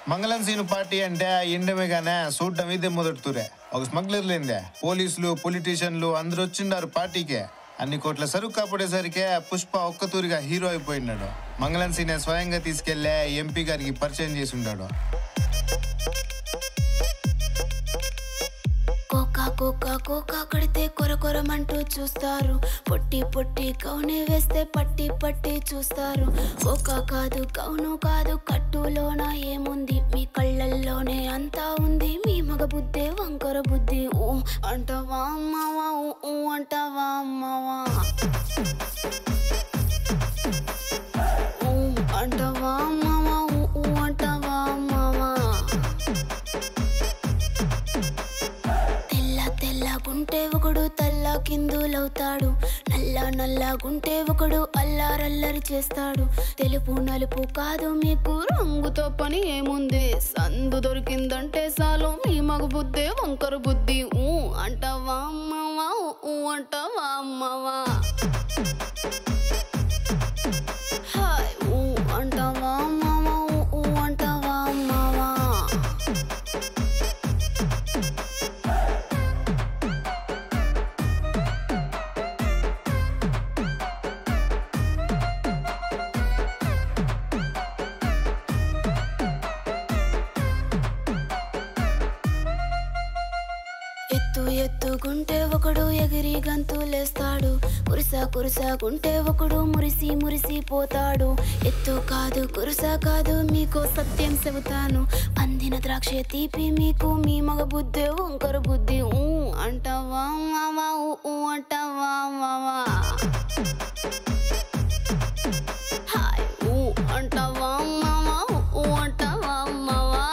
మంగళం scene party అంటే ఎండమేగానే చూడటం ఇదే మొదటితూరే ఒక స్మగ్లర్ లేందే పోలీసులు పొలిటీషియన్లు అందరూ వచ్చిండారు పార్టీకే అన్ని కోట్ల సరుకు కాపాడేసరికే పుష్ప ఒక్కతూరిగా హీరో అయిపోయినాడు మంగళం సీనే స్వయంగా తీసుకెళ్లే ఎంపీ గారికి పరిచయం చేసి ఉండాడు కోకా కోకా కోకా కడితే కొర కొరమంటూ చూస్తారు పొట్టి పొట్టి కౌని వేస్తే పట్టి పట్టి చూస్తారు కోకా కాదు కౌను కాదు కట్టులోన ఏముంది మీ కళ్ళల్లోనే అంతా ఉంది మీ మగ బుద్ధే వంకర బుద్ధి ఊ అంటవా అమ్మవా ఊ ఊ అంటవా అమ్మవా ఊ అంటవా అమ్మవా ఊ ఊ అంటవా అమ్మవా తెల్ల తెల్లగుంటే ఒకడు తల్ల కిందులవుతాడు నల్ల నల్లగుంటే ఒకడు అల్లారల్లరి చేస్తాడు తెలుపు నలుపు కాదు మీకు రంగుతో పని ఏముంది సందు దొరికిందంటే చాలు మీ మగ బుద్ధే వంకర బుద్ధి ఊ అంటావా అమ్మవా ఊ అంటావా అమ్మవా హాయ్ ఊ అంటావా అమ్మవా ఊ అంటావా అమ్మవా ఎత్తు ఎత్తుకుంటే ఒకడు ఎగిరి గంతులేస్తాడు కురుస కురుసకుంటే ఒకడు మురిసి మురిసి పోతాడు ఎత్తు కాదు కురుస కాదు మీకు సత్యం చెబుతాను అందిన ద్రాక్ష తీపి మీకు మీ మగ బుద్ధి వంకర బుద్ధి ఊ అంటావా మావా ఊ ఊ అంటావా మావా హాయ్ ఊ అంటావా మావా ఊ ఊ అంటావా మావా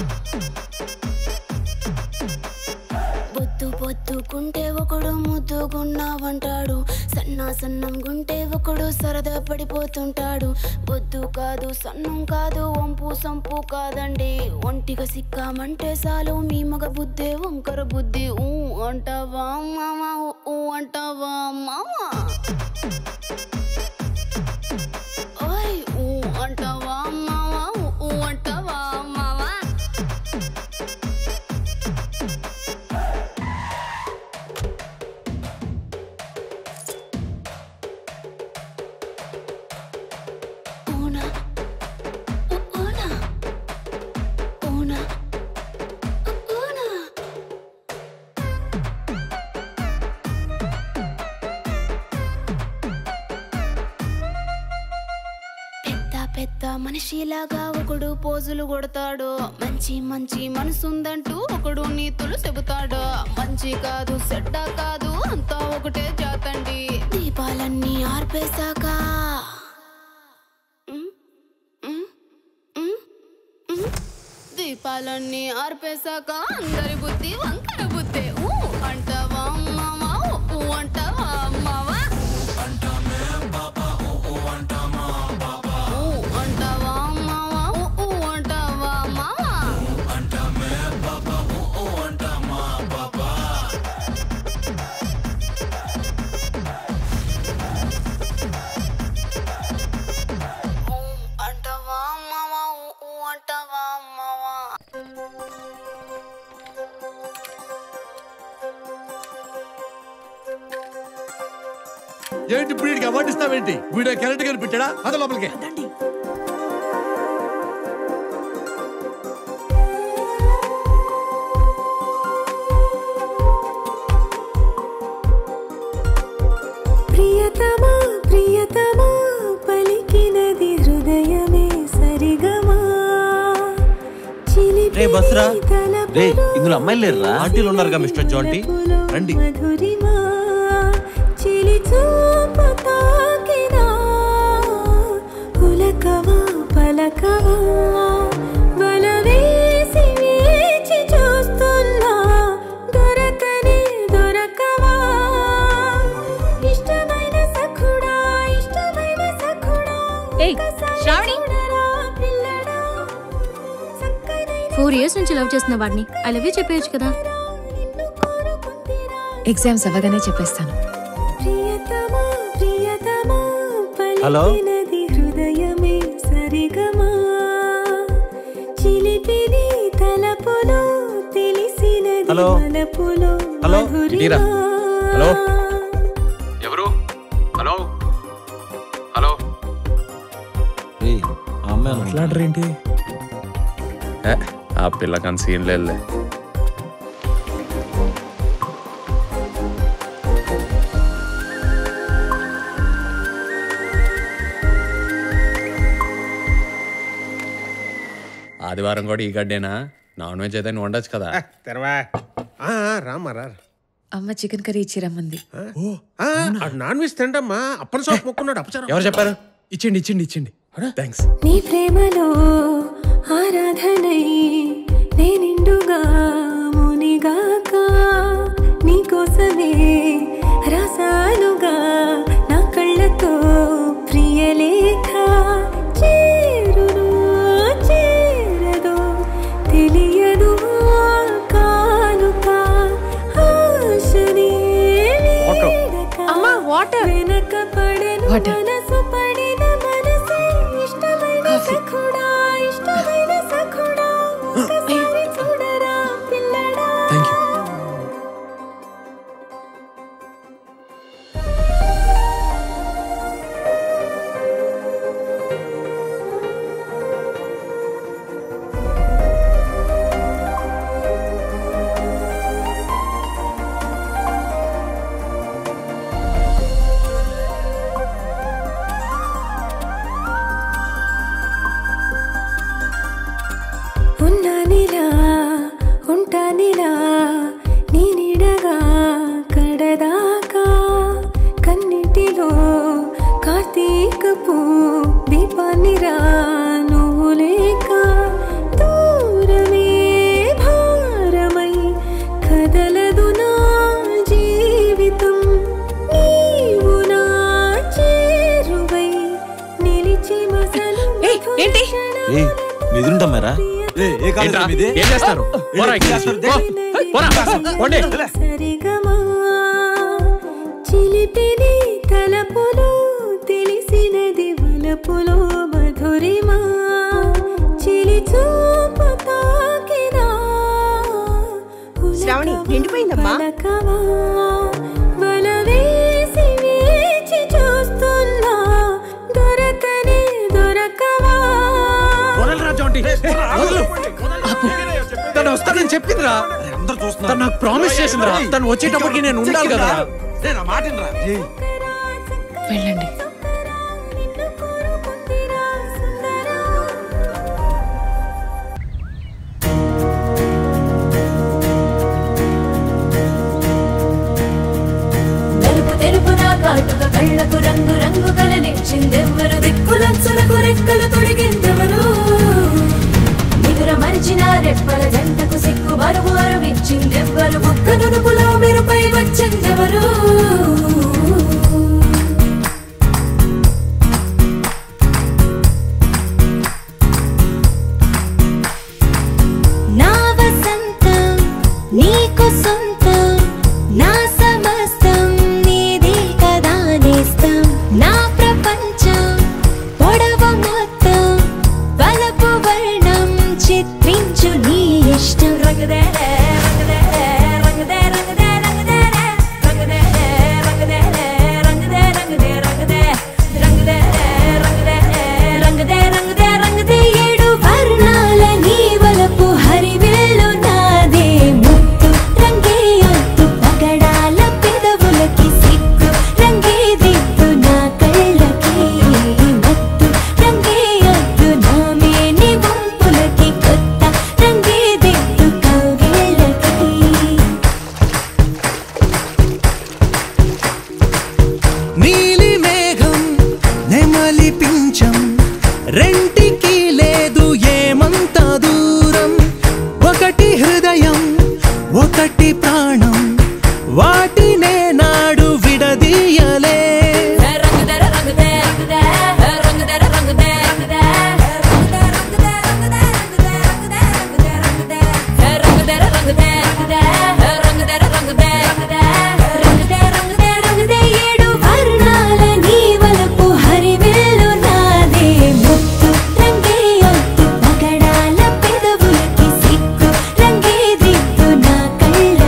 బొద్దు బొద్దుకుంటే ఒకడు ముద్దుగున్నావంటాడు సన్నా సన్నం గుంటే ఒకడు సరదా పడిపోతుంటాడు బొద్దు కాదు సన్నం కాదు వంపు సంపు కాదండి ఒంటిగా సిక్కామంటే చాలు మీ మగ బుద్ధే వంకర బుద్ధి ఊ అంటావా మామా ఊ అంటావా మామా ఓయ్ ఊ అంటావా మావా ఊ అంటావా మావా Una. U- Una. Una. U- Una. పెద్ద పెద్ద మనిషిలాగా ఒకడు పోజులు కొడతాడు మంచి మంచి మనసుందంటూ ఒకడు నీతులు చెబుతాడు మంచి కాదు చెడ్డ కాదు అంతా ఒకటే జాతండి దీపాలన్నీ ఆర్పేశాక ఉమ్, ఉమ్, ఉమ్, ఉమ్. దీపాలన్నీ ఆర్పేశాక అందరి బుద్ధి వంకర బుద్ధి ఊ అంటావా మావా ఊ అంటావా మావా ఊ అంటావా మావా ఊ అంటావా మావా ఊ అంటావా మావా ఊ అంటావా మావా ఏంటి ఇప్పుడు వీడికి అవార్డు ఇస్తావేంటి వీడియో కరెక్ట్ గా పెట్టాడా అద లోపలికి ప్రియతమా ప్రియతమా పలికినది హృదయమే సరిగమా రే బస్రా తలపులో రే ఇందులో అమ్మాయిలు లేరురా ఆంటీలు ఉన్నారుగా మిస్టర్ జాంటీ రండి మధురిమా చిలి చూపు తాకినా పులకవా పలకవా వల వేసి వేచి చూస్తున్నా దొరకనే దొరకవా ఇష్టమైన సఖుడా ఇష్టమైన సఖుడా ఏయ్, ఒక్కసారి శ్రావణి. చూడరా పిల్లడా చక్కనైన ఫోర్ ఇయర్స్ నుంచి లవ్ చేస్తున్న వాడిని ఐ లవ్ యూ చెప్పేయచ్చు కదా నిన్ను కోరుకుందిరా ఎగ్జామ్స్ అవ్వగానే చెప్పేస్తాను ప్రియతమా ప్రియతమా హలో? పలికినది హృదయమే సరిగమా చిలిపి హలో హలో ఇటీరా హలో ఎవరు హలో హలో ఏయ్, ఆ అమ్మాయి అనుకుంటా. మాట్లాడరేంటి ఏ, ఆ పిల్లకని సీన్ లేదులే ఆదివారం కూడా ఈ గడ్డేనా నాన్ వెజ్ అయితే నువ్వు వండొచ్చు కదా తెరవా ఆ, ఆ, రామ్మా రా అమ్మ చికెన్ కర్రీ ఇచ్చి రమ్మంది ఆ, ఆ, నాన్ వెజ్ తింటమ్మా అప్పని సోపు మొక్కున్నాడు అప్పచారం ఎవరు చెప్పారు ఇచ్చిండి ఇచ్చిండి ఇచ్చిండి థ్యాంక్స్ నీ ప్రేమలో ఆరాధనై నేనిండుగా మునిగాక నీకోసమే రాసానుగా నా కళ్ళతో ప్రియలేఖ చేరును చేరదో తెలియదు ఆ కానుక ఆశనే వీడక అమ్మా వాటర్ వెనక పడను Water. మనసు పడిన మనసే ఇష్టమైన సఖుడా ఇష్టమైన సఖుడా ఒకసారి చూడరా పిల్లడా థ్యాంక్ యూ ఉన్నానిలా ఉంటానిలా నీ నీడగా కడదాకా కన్నిటిలో కార్తీకపు దీపాన్నిరా నువ్వు లేక దూరమే భారమై కదలదు నా జీవితం నీవు నా చేరువై నిలిచి మసలు ఏయ్, ఏంటి? ఏయ్, మీ ఎదురుంటామారా ఏంట్రా? ఏం చేస్తారు పోరా ఇక్కడి నుంచి. పో. పోరా. పోండి. సరిగమా చిలిపిని తలపులు తెలిసినది వలపులో మధురిమా చిలి చూపు తాకినా శ్రావణి, నిండిపోయిందమ్మా. పలకవా వల వేసి వేచి చూస్తున్నా దొరకనే దొరకవా వదలరా జాంటీ. వదలు. తను వస్తానని చెప్పిందిరా తను నాకు ప్రామిస్ చేసిందిరా తను వచ్చేటప్పటికి నేను ఉండాలి కదా వెళ్ళండి నిన్ను కోరుకుందిరా సుందరా నలుపు తెలుపున కాటుక కళ్ళకు రంగు రంగు కలనిచ్చిందెవ్వరు దిక్కులంచులకు రెక్కలు తొడిగిందెవరు నిగుర మరిచిన రెప్పల జంటకు సిక్కు బరువు అరువిచ్చిందెవ్వరు ఒక్క నునుపులో మెరుపై వచ్చిందెవరు నా వసంతం నీకు సొంతం నా సమస్తం నీది కదా నేస్తం నా ప్రపంచం పొడవు మొత్తం వలపు వర్ణం చిత్రించు నీ ఇష్టం రంగదే రంగదే రంగదే రంగదే రంగదే రంగదే రంగదే రంగదే రంగదే రంగదే రంగదే రంగదే రంగదే రంగదే రంగదే ఏడు వర్ణాల నీ వలపు హరివేలు నాదే ముత్తు రంగే ఒత్తు పగడాల పెదవులకి సిగ్గు రంగే దిద్దు నా కళ్ళకి మత్తు రంగే ఒత్తు నా మేని వంపులకి కొత్త రంగే దిద్దు కౌగిళ్ళకి నీలి మేఘం నెమలి పించం రెంటికి లేదు ఏమంత దూరం ఒకటి హృదయం ఒకటి ప్రాణం వాటినే నాడు విడదీయలే రంగదర రంగదే రంగదే రంగదర రంగదే రంగదే రంగదే రంగదే రంగదే రంగదే రంగదే రంగదే రంగదర రంగదే రంగదే రంగదర రంగదే రంగదే రంగదే రంగదే రంగదే ఏడు వర్ణాల నీ వలపు హరివేలు నాదే ముత్తు రంగే ఒత్తు పగడాల పెదవులకి సిక్కు రంగే దిద్దు నా కళ్ళకి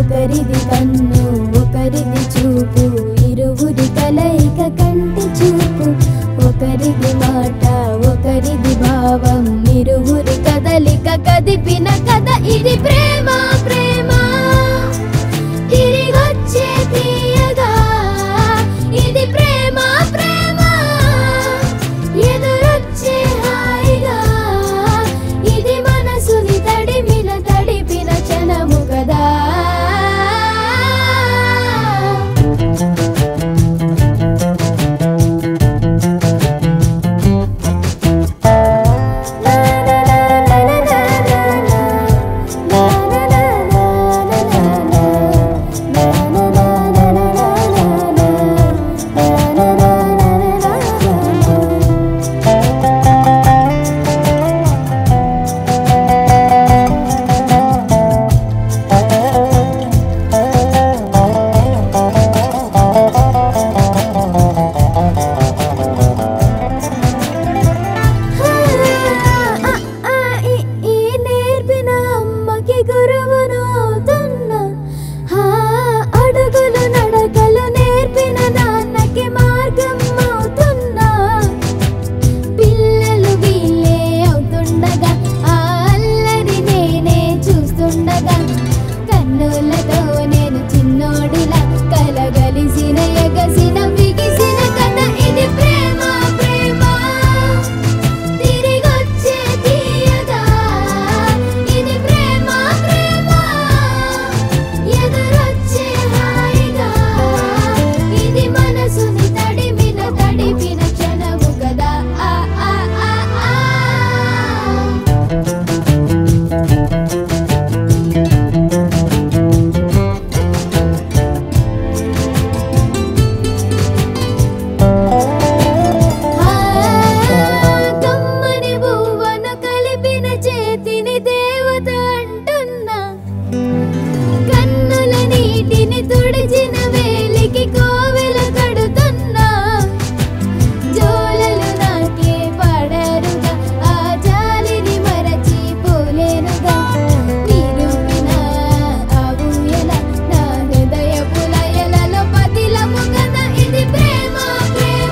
ఒకరిది కన్ను ఒకరిది చూపు ఇరువురి కలయిక కంటి చూపు ఒకరిది మాట ఒకరిది భావం ఇరువురి కదలిక కదిపిన కథ ఇది ప్రేమ ప్రేమ తిరిగొచ్చే తీయగా ఇది ప్రేమ ప్రేమ ఎదురొచ్చే హాయిగా ఇది మనసుని తడిమిన తడిపిన క్షణము కదా ఈ నేర్పిన అమ్మకి గురువునవుతున్నా ఆ అడుగులు నడకలు నేర్పిన నాన్నకి మార్గం అవుతున్నా పిల్లలు వీళ్ళే అవుతుండగా ఆ అల్లరి నేనే చూస్తుండగా కన్నులతో నేను చిన్నోడిలా కలగలిసిన ఎగసిన బిగిసిన కథ ఇది ప్రేమ ప్రేమ తిరిగొచ్చే తీయగా ఇది ప్రేమ ప్రేమ ఎదురొచ్చే హాయిగా ఇది మనసుని తడిమిన తడిపిన క్షణము కదా ఆ ఆ ఆ ఆ కమ్మని బువ్వన కలిపిన చేతిని దేవత అంటున్నా కన్నుల నీటిని తుడిచిన వేలికి కోవెల కడుతున్నా జోలలు నాకే పడరుగా ఆ జాలిని మరచి పోలేనుగా నిరూపిన ఆ ఊయల నా హృదయ పులయలలో పతిలము కదా ఇది ప్రేమ ప్రేమ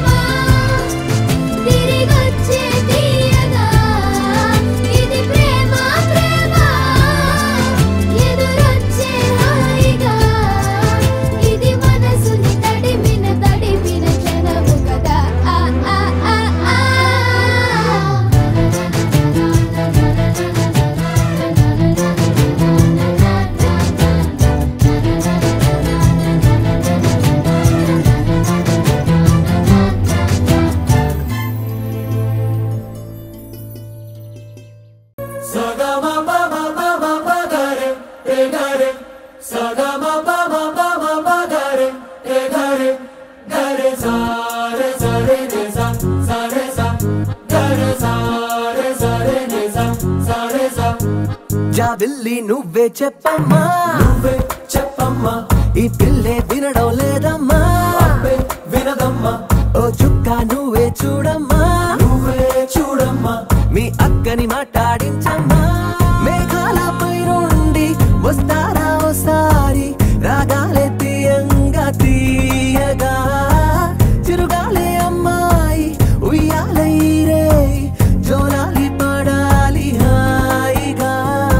తిరిగొచ్చే తీయగా ఇది ప్రేమ ప్రేమ ఎదురొచ్చే హాయిగా ఇది మనసుని తడిమిన తడిపిన క్షణము కదా ఆ ఆ ఆ ఆ జాబిల్లి నువ్వే చెప్పమ్మా నువ్వే చెప్పమ్మా ఈ పిల్లే వినడం లేదమ్మా వినదమ్మా ఓ చుక్క నువ్వే చూడమ్మా నువ్వే చూడమ్మా మీ అక్కని మాట్లాడించమ్మా మేఘాలపై నుండి వస్తారా ఓసారి రాగాలే తీయంగా తీయగా చిరుగాలే అమ్మాయి ఉయ్యాలై రే జోలాలి పడాలి హాయిగా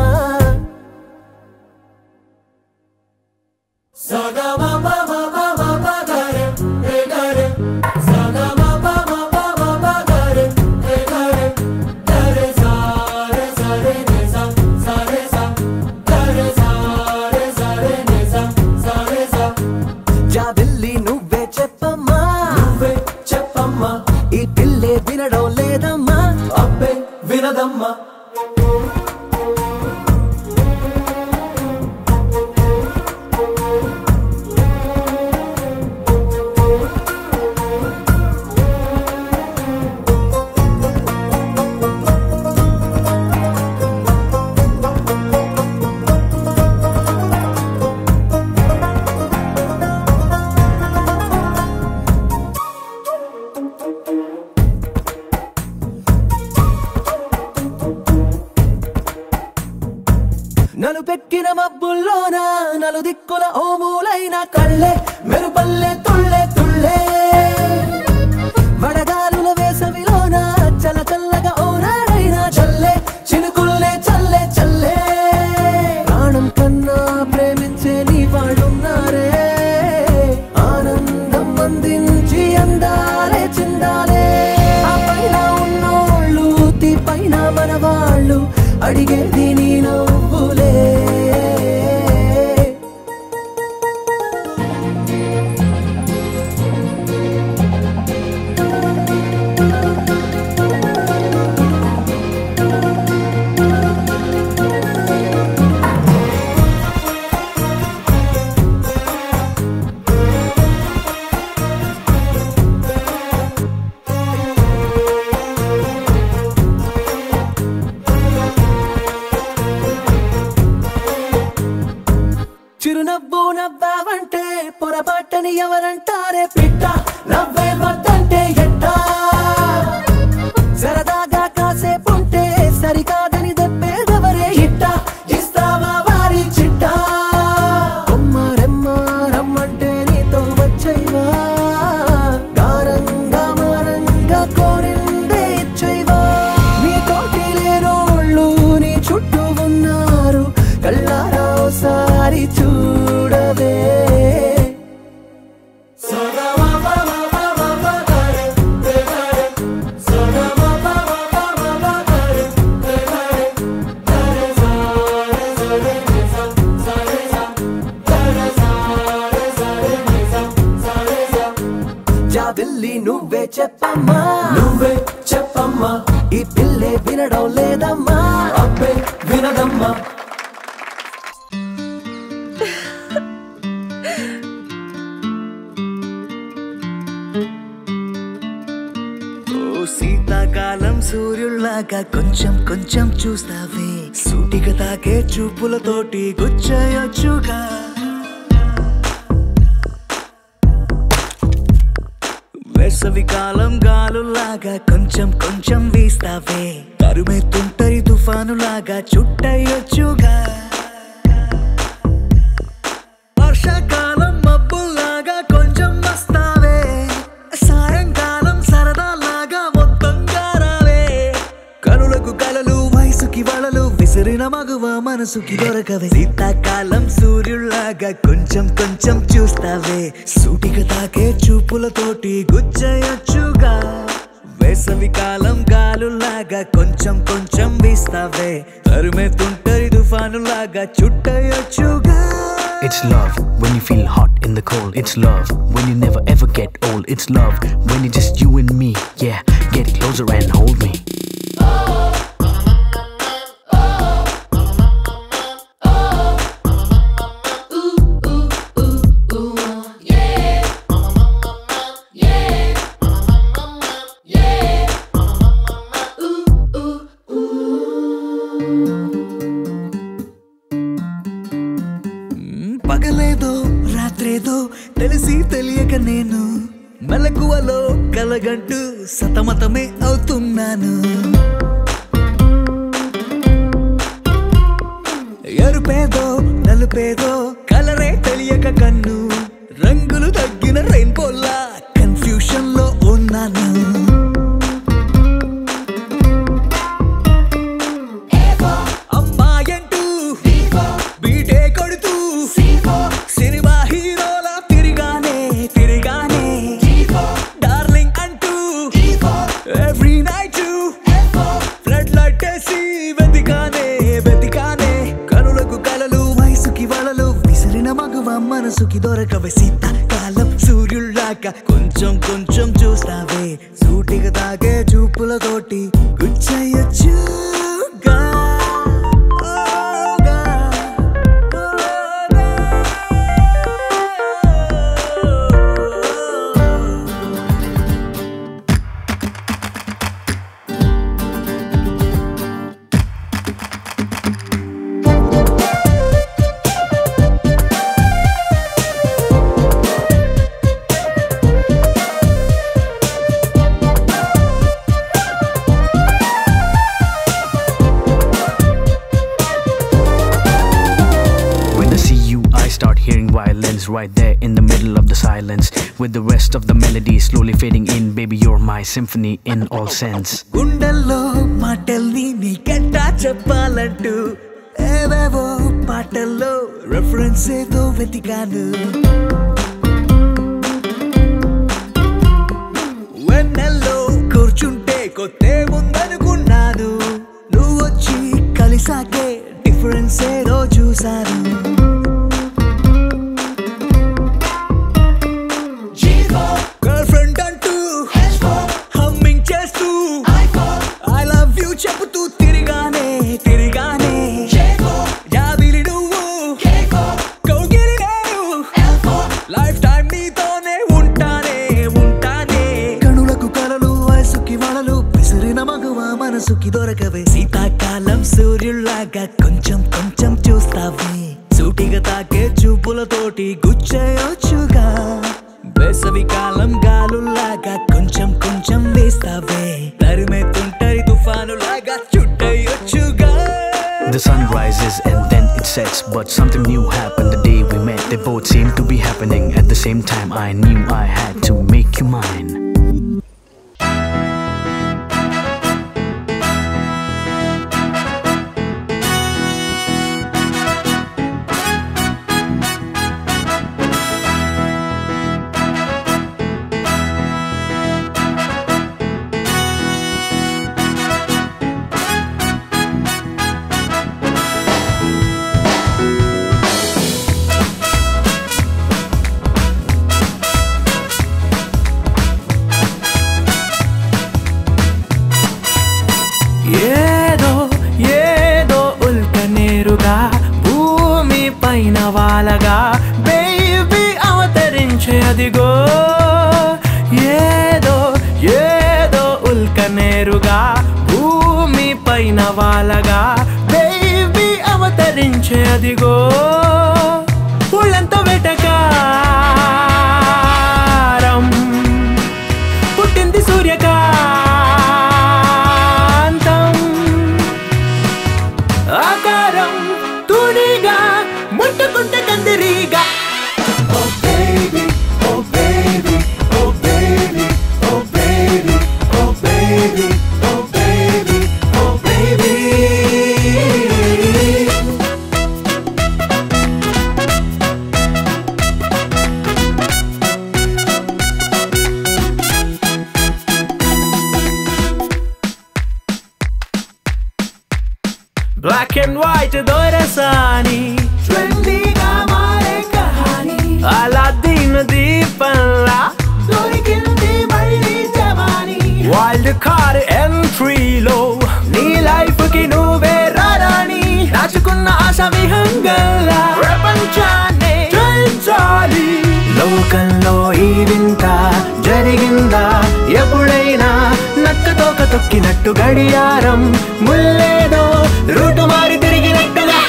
జాబిల్లి నువ్వే చెప్పమ్మా నువ్వే చెప్పమ్మా ఈ పిల్లే వినడం లేదమ్మా అబ్బే వినదమ్మా నన్ను పెట్టిన మబ్బుల్లోనా నలు దిక్కుల ఓ మూలైన కళ్ళే మెరుపల్లె తుళ్ళే తుళ్ళే వడగాలుల వేసవిలోన చల చల్లగా ఓనాడైనా చల్లే చినుకుల్లే చల్లే చల్లే ప్రాణం కన్నా ప్రేమించే నీ వాళ్ళున్నారే ఆనందం అందించి అందాలే చిందాలే ఆ పైన ఉన్నోళ్ళు తీ పైన మన వాళ్ళు అడిగేది నీ నవ్వులే చిరునవ్వు నవ్వావంటే పొరపాటని ఎవరంటారే పిట్ట నవ్వే వద్దంటే ఎట్టా సరదాగా కాసేపుంటే సరికాదని దెబ్బేదెవరే ఇట్ట ఇస్తావా వారి చిట్ట కొమ్మ రెమ్మ రమ్మంటే నీతో వచ్చైవా గారంగా మారంగా కోరిందే ఇచ్చైవా నీ తోటి లేనోళ్ళు నీ చుట్టూ ఉన్నారు కళ్ళారా ఓసారి చూడవే జాబిల్లి నువ్వే చెప్పమ్మా నువ్వే చెప్పమ్మా ఈ పిల్లే వినడం లేదమ్మా అబ్బే వినదమ్మా ఓ శీతాకాలం సూర్యుల్లాగా కొంచెం కొంచెం చూస్తావే సూటిగా తాకే చూపులతోటి గుచ్చయొచ్చుగా వేసవి కాలం గాలులాగా కొంచెం కొంచెం వీస్తావే తరుమెత్తుంటరి తుఫానులాగా చుట్టయొచ్చుగా వర్షాకాలం మబ్బుల్లాగా కొంచెం వస్తావే సాయంకాలం సరదాలాగా మొత్తంగా రావే కనులకు కలలు వయసుకి వలలు విసిరిన మగువ మనసుకి దొరకవే శీతాకాలం సూర్యుల్లాగా కొంచెం కొంచెం చూస్తావే సూటిగా తాకే చూపులతోటి గుచ్చయొచ్చుగా వేసవి కాలం గాలులాగా కొంచెం కొంచెం వీస్తావే తరుమెత్తుంటరి తుఫానులాగా చుట్టయొచ్చుగా It's love when you feel hot in the cold. It's love when you never ever get old. It's love when it's just you and me. Yeah, get closer and hold me. పగలేదో రాత్రేదో తెలిసి తెలియక నేను మెలకువలో కలగంటూ సతమతమే అవుతున్నాను ఎరుపేదో నలుపేదో కలరే తెలియక కన్ను రంగులు తగ్గిన రెయిన్బోలా confusion లో ఉన్నాను అమ్మాయంటూ బీటే కొడుతూ సినిమా హీరోలా తిరిగానే తిరిగానే డార్లింగ్ అంటూ ఎవ్రీ నైట్ ఫ్లడ్ లైట్ వేసి వెతికానే వెతికానే కనులకు కలలు వయసుకి వలలు విసిరిన మగువ మనసుకి దొరకవే శీతాకాలం సూర్యుళ్ళాక కొంచెం కొంచెం చూస్తావే సూటిగా తాగే చూపులతోటి గుచ్చయొచ్చుగా ఓగా, hearing violins right there in the middle of the silence. With the rest of the melody slowly fading in, baby, you're my symphony in all sense. గుండెల్లో మాటల్ని నీకెట్టా చెప్పాలంటూ ఏవేవో పాటల్లో రెఫరెన్స్ ఏదో వెతికాను వెన్నెల్లో కూర్చుంటే కొత్తే ముందనుకున్నాను నువ్వు వచ్చి కలిసాకే డిఫరెన్స్ ఏదో చూశాను గర్ల్ ఫ్రెండ్ అంటూ హమ్మింగ్ చేస్తూ ఐ లవ్ యూ చెబుతూ తిరిగానే తిరిగానే జాబిలి నువ్వు కౌగిలి నేను లైఫ్ టైం నీతోనే ఉంటానే ఉంటానే కనులకు కలలు వయసుకి వలలు విసిరిన మగువ మనసుకి దొరకవే శీతాకాలం సూర్యుల్లాగా కొంచెం కొంచెం చూస్తావే సూటిగా తాకే చూపులతోటి గుచ్చేయొచ్చుగా వేసవి కాలం గాలుల్లాగా కొంచెం కొంచెం వేస్తావే తరిమెత్తుంటరి తుఫానులాగా చుట్టయొచ్చుగా The sun rises and then it sets, but something new happened the day we met. They both seemed to be happening at the same time. I knew I had to make you mine. ఏదో ఏదో ఉల్క నేరుగా భూమి పైన వాలగా baby అవతరించే అదిగో ఏదో ఏదో ఉల్క నేరుగా భూమి పైన వాలగా బేబీ అవతరించే అదిగో ఉళ్ళంతో వెటకారం పుట్టింది సూర్యకాంతం ఆకారం తూనిగా ముట్టుకుంటే కందిరీగా బ్లాక్ అండ్ వైట్ దొరసాని ట్రెండీగా మారే కహాని అలాద్దీన్ దీపంలా దొరికింది మళ్ళీ జవాని వైల్డ్ కార్ ఎంట్రీలో నీ లైఫ్ కి నువ్వే రారాని దాచుకున్న ఆశ విహంగంలా ప్రపంచాన్ని జయించాలి లోకంలో ఈ వింత జరిగిందా ఎప్పుడైనా నక్క తోక తొక్కినట్టు గడియారం ముల్లేదో రూటు మారి తిరిగినట్టుగా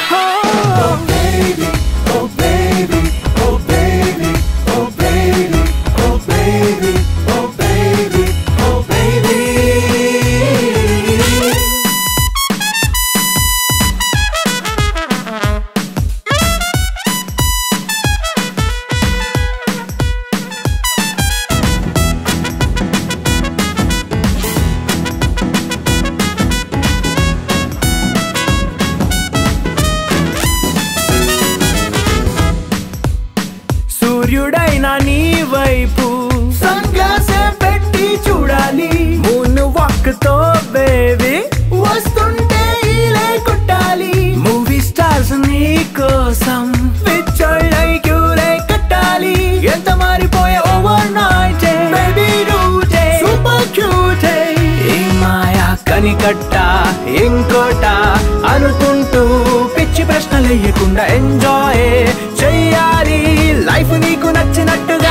సూర్యుడైనా నీ వైపు సన్ గ్లాస్ పెట్టి చూడాలి మూన్ వాక్ తో బేబీ వస్తుంటే ఈలే కొట్టాలి మూవీ స్టార్స్ నీ కోసం పిచ్చోళ్ళై క్యూలే కట్టాలి ఎంత మారిపోయే ఓవర్ నైట్ బేబీ రూటే సూపర్ క్యూటే ఈ మాయా కనికట్ట ఇంకోట అనుకుంటూ పిచ్చి ప్రశ్నలేయకుండా ఎంజాయ్ చెయ్యాలి లైఫ్ నీకు నచ్చినట్టుగా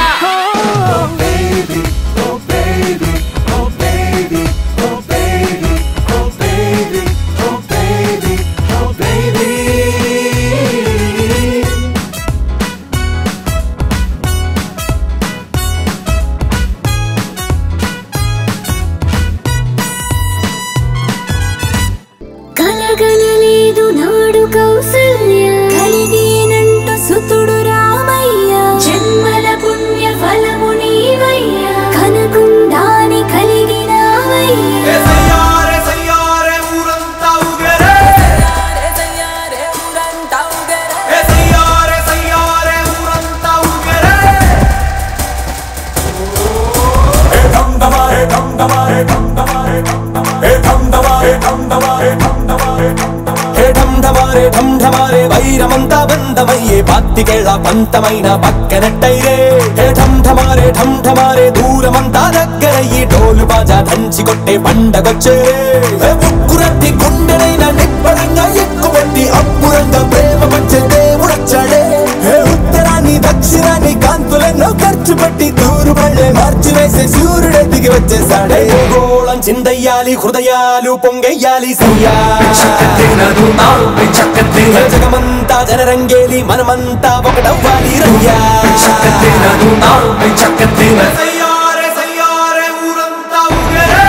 కలగనలేదు నాడు కౌసల్య కలిగేనంట సుఖ పాతికేళ్ల పంతమైన పక్కనట్టయిరే ఏ ఠం ఠమారే ఠం ఠమారే దూరమంతా దగ్గరయ్యి డోలు బాజా దంచి కొట్టే పండగొచ్చే ఏ ముక్కురట్టి గుండెనైన నిబ్బరంగా ఎక్కుపెట్టి అప్పురంగా ప్రేమ పంచే దేవుడొచ్చాడే ఏ ఉత్తరాన్ని దక్షిణాన్ని కాంతులెన్నో ఖర్చు పెట్టి దూరు పళ్ళే మార్చి వేసే సూర్యుడే దిగి వచ్చేసాడే గోళం చిందయ్యాలి హృదయాలు పొంగయ్యాలి సయ్యా జగమంతా జనరంగేలి మనమంతా ఒకటవ్వాలి రయ్యా సయ్యారే సయ్యారే ఊరంతా ఊగరే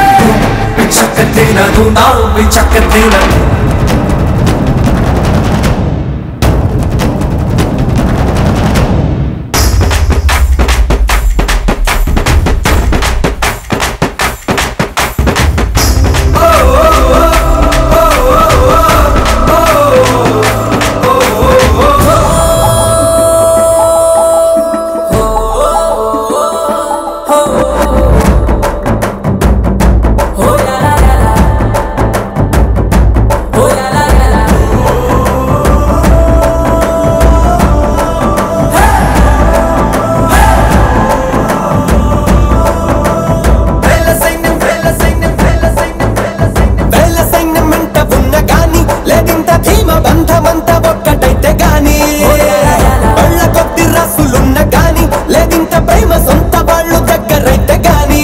వేల సైన్యం వేల సైన్యం వేల సైన్యం వేల సైన్యం వేల సైన్యం వెంట ఉన్న గాని లేదింత ధీమ బంధమంత ఒక్కటైతే గాని వాళ్ళ కొద్ది రాసులున్న గాని లేదింత ప్రేమ సొంత వాళ్ళు దగ్గరైతే గాని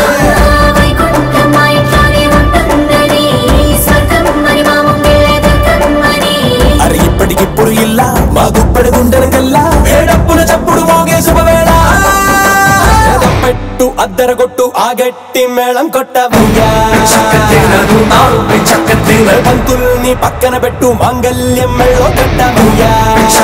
అరే ఇప్పటికిప్పుడు ఇల్లా మా గుప్పడి గుండెల కల్లా ఏడప్పున చప్పుడు మోగే శుభవేళ పెట్టు అద్దరగొట్టు ఆ గట్టి మేళం కొట్టవయ్యా పంతుల్ని పక్కన పెట్టు మాంగల్యం మెళ్ళో కట్టవయ్యా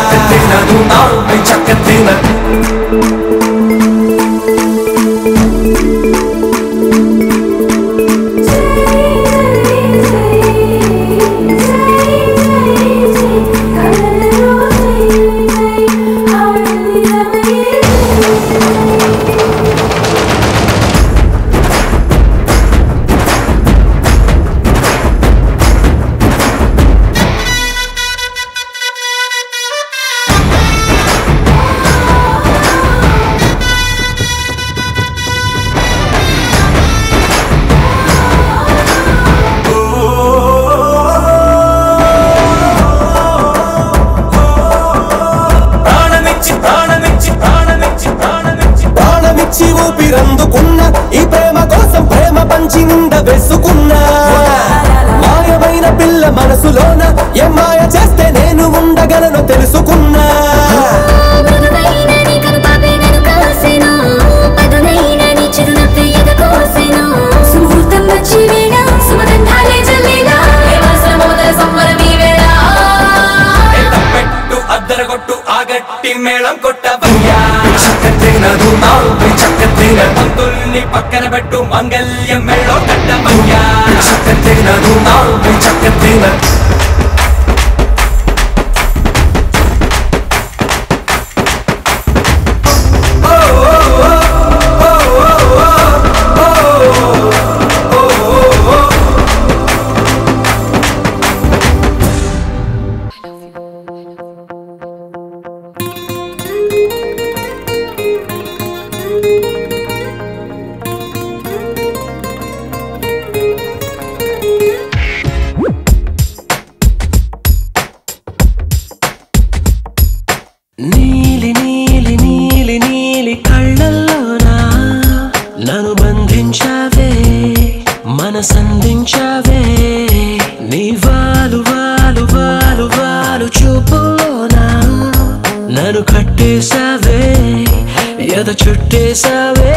ప్రాణమిచ్చి ప్రాణమిచ్చి ప్రాణమిచ్చి ప్రాణమిచ్చి ప్రాణమిచ్చి ఊపిరందుకున్న ఈ ప్రేమ కోసం ప్రేమ పంచి నింద వేసుకున్నా మాయమైన పిల్ల మనసులోన ఏం మాయ చేస్తే నేను ఉండగలను తెలుసుకున్నా పెట్టు అద్దరగొట్టు ఆగట్టి మేళం కొట్టవయ్యా పంతుల్ని పక్కన పెట్టు మంగళ్యం మెళ్ళో కట్టవయ్యా నీలి నీలి నీలి నీలి కళ్ళల్లోనా నన్ను బంధించావే మనసందించావే నీ వాలు వాలు వాలు వాలు చూపులోనా నన్ను కట్టేశావే ఎద చుట్టేశావే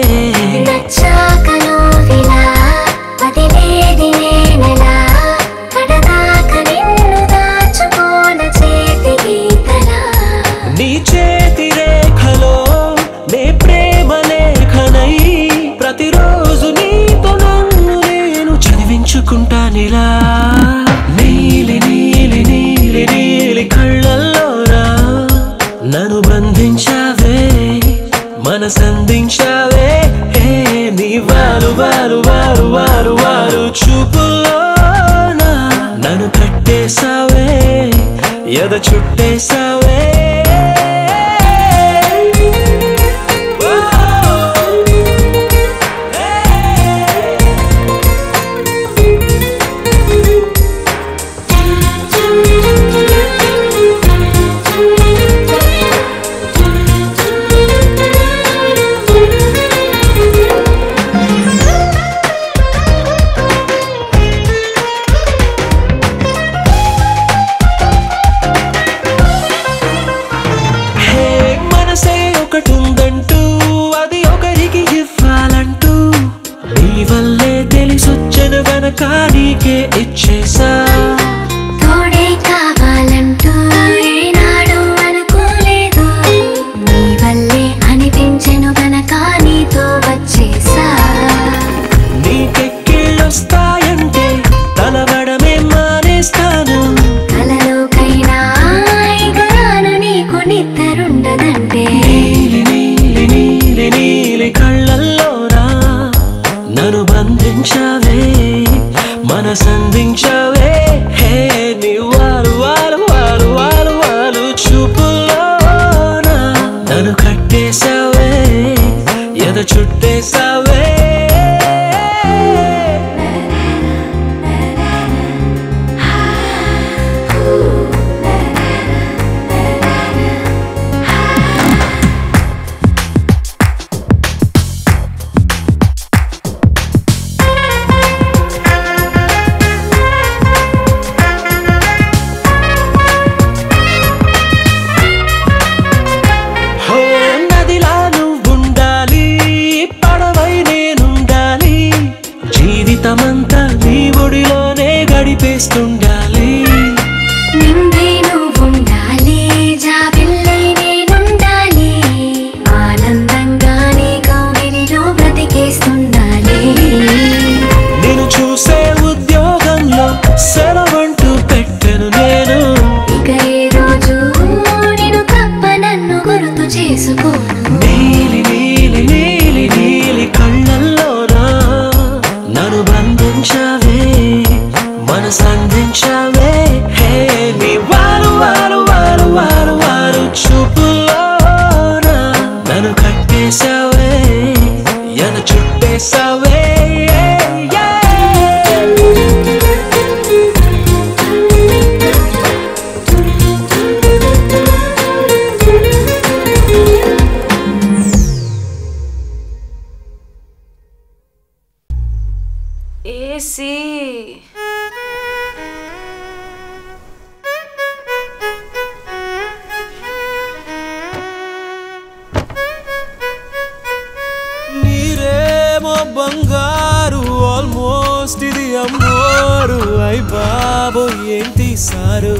నీ చేతి రేఖలో నే ప్రేమ లేఖనై ప్రతిరోజు నీతో నన్ను నేను చదివించుకుంటానిలా నీలి నీలి నీలి నీలి కళ్ళల్లోరా నన్ను బంధించావే మనసందించావే ఏ నీ వారు వారు వారు వారు వారు చూపులోనా నన్ను కట్టేశావే ఎద చుట్టేశావే ఒకటుందంటూ అది ఒకరికి ఇవ్వాలంటూ నీ వల్లే తెలిసొచ్చను గనక నీకే ఇచ్చేసా తోడే కావాలంటూ ఏనాడు అనుకోలేదు నీ వల్లే అనిపించెను గనక నీతో వచ్చేసా నీకెక్కిళ్ళొస్తాయంటే తలవడమే మానేస్తాను కలలోకైనా ఎగరాను నీకు నిద్రుండదంటే నీలి నీలి నీలి నీలి కళ్ళల్లోనా నన్ను బంధించవే మనసందించవే హే నీ వారు వారు వారు వారు వారు చూపులోనా నన్ను కట్టేశావే ఎద చుట్టేశావే హో నదిలా నువ్వుండాలి పడవై నేనుండాలి జీవితమంతా నీ ఒడిలోనే గడిపేస్తుండాలి నిండే నువ్వుండాలి జాబిల్లే నేనుండాలి ఆనందంగా నీ కౌగిలిలో బ్రతికేస్తుండాలి నేను చూసే ఉద్యోగంలో సెలవంటూ పెట్టెను నేను ఇక ఏ రోజు నేను తప్ప నన్ను గుర్తు చేసుకోను నీలి నీలి నీలి నీలి కళ్ళల్లోనా నన్ను బంధించవే మనసందించవే హే నీ వారు వారు వారు వారు వారు చూపులోనా నన్ను కట్టేశావే ఎన చుట్టేశావే ఏసీ నీరేమో బంగారు ఆల్మోస్ట్ ఇది అమ్మోరు అయ్ బాబు ఏంటి సారు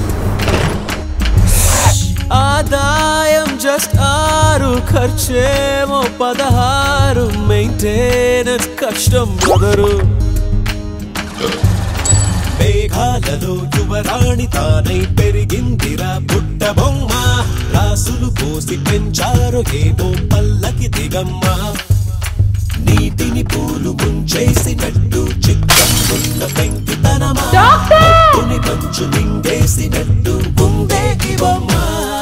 ఆదాయం జస్ట్ ఆరు ఖర్చేమో పదహారు మెయింటెనెన్స్ కష్టం బ్రదరు మేఘాలలో యువరాణి తానై పెరిగిందిరా బుట్ట బొమ్మ రాసులు పోసి పెంచారు ఏమో పల్లకి దిగమ్మ నీటిని పూలు ముంచేసినట్టు చిత్తంగున్న పెంకితనమా మబ్బుని మంచు మింగేసినట్టు ఉందే ఇవమ్మా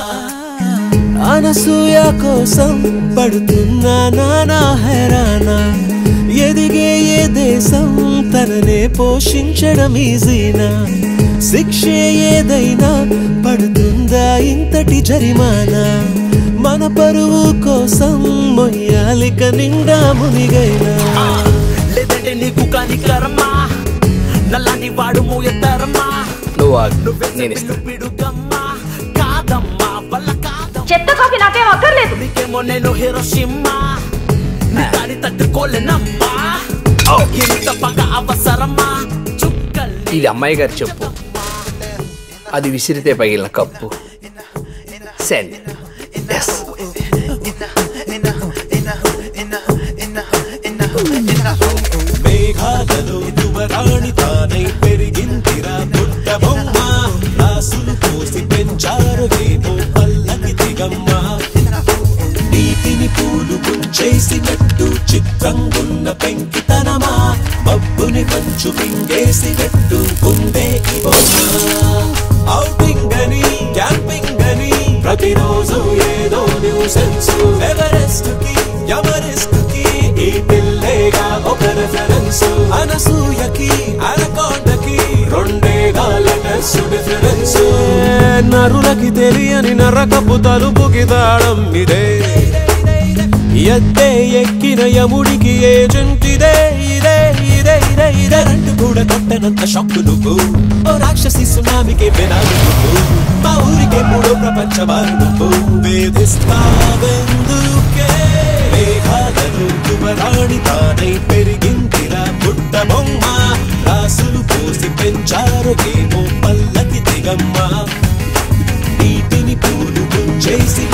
అనసూయ కోసం పడుతున్నా నానా హెరానా ఎదిగే ఏ దేశం తననే పోషించడం ఈజీనా శిక్షే ఏదైనా పడుతుందా ఇంతటి జరిమానా మన పరువు కోసం మొయ్యాలిక నిండా మునిగైనా లేదంటే నీకు కాని కర్మా నల్లాని వాడు మూయతరమా నువ్వు ఆగు, నేను ఇస్తాను పిడుగమ్మా కాదమ్మా వల్ల కాదమ్మా చెత్త కాఫీ నాకేం అక్కర్లేదు నీకేమో నేను హీరోషిమ్మా నీ దాడి తట్టుకోలేనమ్మా ఇంత పగ అవసరమా ఇది అమ్మాయి గారు చెప్పు అది విసిరితే పగిలిన కప్పు సెండ్ ఎస్ మేఘాలలో యువరాణి తానై పెరిగిందిరా బుట్ట బొమ్మ రాసులు పోసి పెంచారు ఏమో పల్లకి దిగమ్మ నీటిని పూలు ముంచేసినట్టు చిత్రంగున్న పెంకితనమా మబ్బుని మంచు మింగేసినట్టు ఉందే ఈ బొమ్మ ఔటింగ్ అని క్యాంపింగ్ అని ప్రతిరోజు ఏదో న్యూసెన్స్ ఎవరెస్ట్ కి ఎవరెస్ట్ కి ఈ పిల్లేగా ఒక రెఫరెన్స్ అనసూయకి అనకొండకి రెండేగా లెటర్స్ డిఫరెన్స్ నరులకి తెలియని నరకపు తలుపుకి తాళం ఇదే ఎద్దే ఎక్కిన యముడికి ఏజెంట్ ఇదే ఇదే ఇదే ఇరే ఇరే ఇరే రెండు కూడా కొట్టనంత షాక్ నువ్వు ఓ రాక్షసి సునామికే వినాలి నువ్వు మా ఊరికే మూడో ప్రపంచ వారు నువ్వు వేధిస్తావెందుకే మేఘాలలో యువరాణి తానై పెరిగిందిరా పుట్ట బొమ్మ రాసులు పోసి పెంచారు ఏమో పల్లకి దిగమ్మ నీటిని పూలు చేసి